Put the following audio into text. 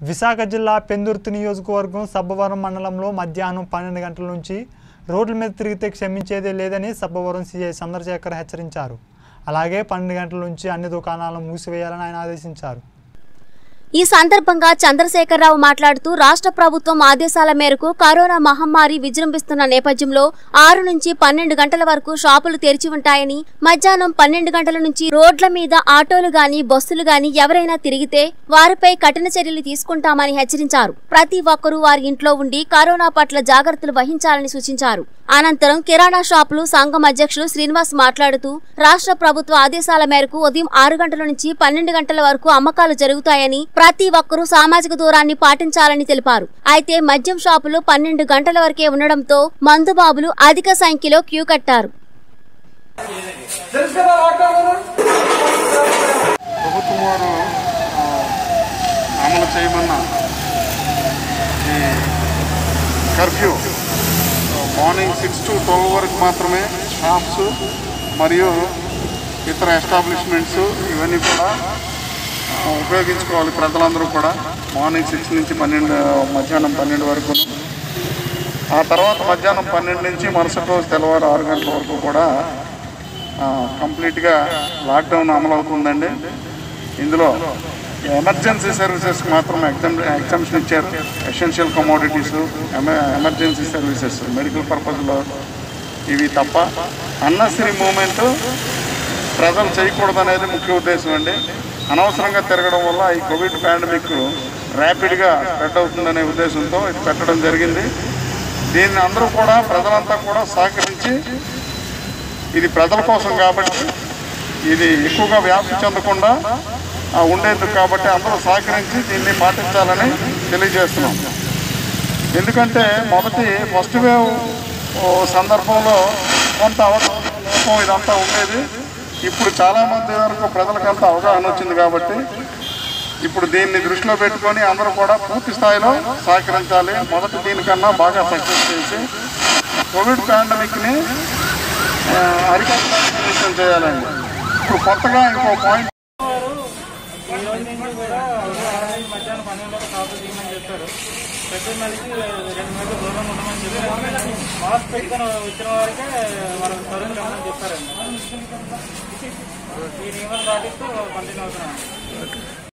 విశాఖ జిల్లా పెందుర్తి నియోజకవర్గం సబ్బవరం మండలంలో మధ్యాహ్నం పన్నెండు గంటల నుంచి రోడ్ల మీద తిరిగితే క్షమించేదే లేదని సబ్బవరం సీఐ చంద్రశేఖర్ హెచ్చరించారు అలాగే పన్నెండు గంటల నుంచి అన్ని దుకాణాలను మూసివేయాలని ఆయన ఆదేశించారు ఈ సందర్భంగా చంద్రశేఖరరావు మాట్లాడుతూ రాష్ట్ర ప్రభుత్వం ఆదేశాల మేరకు కరోనా మహమ్మారి విజృంభిస్తున్న నేపథ్యంలో ఆరు నుంచి పన్నెండు గంటల వరకు షాపులు తెరిచి ఉంటాయని మధ్యాహ్నం పన్నెండు గంటల నుంచి రోడ్ల మీద ఆటోలు గాని బస్సులు గాని ఎవరైనా తిరిగితే వారిపై కఠిన చర్యలు తీసుకుంటామని హెచ్చరించారు ప్రతి ఒక్కరూ వారి ఇంట్లో ఉండి కరోనా పట్ల జాగ్రత్తలు వహించాలని సూచించారు అనంతరం కిరాణా షాపులు సంఘం అధ్యక్షులు శ్రీనివాస్ మాట్లాడుతూ రాష్ట్ర ప్రభుత్వ ఆదేశాల మేరకు ఉదయం ఆరు గంటల నుంచి పన్నెండు గంటల వరకు అమ్మకాలు జరుగుతాయని ప్రతి ఒక్కరూ సామాజిక దూరాన్ని పాటించాలని తెలిపారు అయితే మద్యం షాపులు పన్నెండు గంటల వరకే ఉండడంతో మందుబాబులు అధిక సంఖ్యలో క్యూ కట్టారు ప్రభుత్వం వారు ఆ, అమలు చేయమన్న ఈ curfew morning six to twelve వరకు మాత్రమే షాప్స్ మరియు ఇతర ఎస్టాబ్లిష్మెంట్స్ ఇవన్నీ కూడా ఆ, ఉపయోగించుకోవాలి ప్రజలందరూ కూడా మార్నింగ్ సిక్స్ నుంచి పన్నెండు మధ్యాహ్నం పన్నెండు వరకు ఆ తర్వాత మధ్యాహ్నం పన్నెండు నుంచి మరుసటి రోజు తెల్లవారు ఆరు గంటల వరకు కూడా ఆ, కంప్లీట్గా లాక్డౌన్ అమలు అవుతుందండి ఇందులో ఎమర్జెన్సీ సర్వీసెస్ మాత్రం ఎగ్జామ్ ఎగ్జామ్షన్ ఇచ్చారు essential commodities emergency services medical పర్పస్లో ఇవి తప్ప అన్నసరి మూమెంట్ ప్రజలు చేయకూడదు అనేది ముఖ్య ఉద్దేశం అండి అనవసరంగా తిరగడం వల్ల ఈ కోవిడ్ పాండమిక్ ర్యాపిడ్గా స్ప్రెడ్ అవుతుందనే ఉద్దేశంతో ఇది పెట్టడం జరిగింది దీన్ని అందరూ కూడా ప్రజలంతా కూడా సహకరించి ఇది ప్రజల కోసం కాబట్టి ఇది ఎక్కువగా వ్యాప్తి చెందకుండా ఆ, ఉండేందుకు కాబట్టి అందరూ సహకరించి దీన్ని పాటించాలని తెలియజేస్తున్నాం ఎందుకంటే మొదటి ఫస్ట్ వేవ్ ఓ, సందర్భంలో కొంత అవగాహన లోపం ఇదంతా ఉండేది ఇప్పుడు చాలామంది వరకు ప్రజలకంతా అవగాహన వచ్చింది కాబట్టి ఇప్పుడు దీన్ని దృష్టిలో పెట్టుకొని అందరూ కూడా పూర్తి స్థాయిలో సహకరించాలి మొదటి దీనికన్నా బాగా సక్సెస్ చేసి కోవిడ్ పాండమిక్ని ఆ, అరికట్టడానికి ప్రయత్నం చేయాలండి ఇప్పుడు కొత్తగా ఇంకో పాయింట్ ఈ రోజు నుంచి కూడా ఉదయం ఆరు నుంచి మధ్యాహ్నం పన్నెండు వరకు షాపులు తీయమని చెప్పారు ప్రతి మనిషి రెండు మీటర్లు దూరం ఉండమని చెప్పారు మాస్క్ పెట్టుకొని వచ్చిన వారికే వాళ్ళకి సరుకులు ఇవ్వమని చెప్పారండి ఈ నియమాలు పాటిస్తూ కంటిన్యూ అవుతున్నాం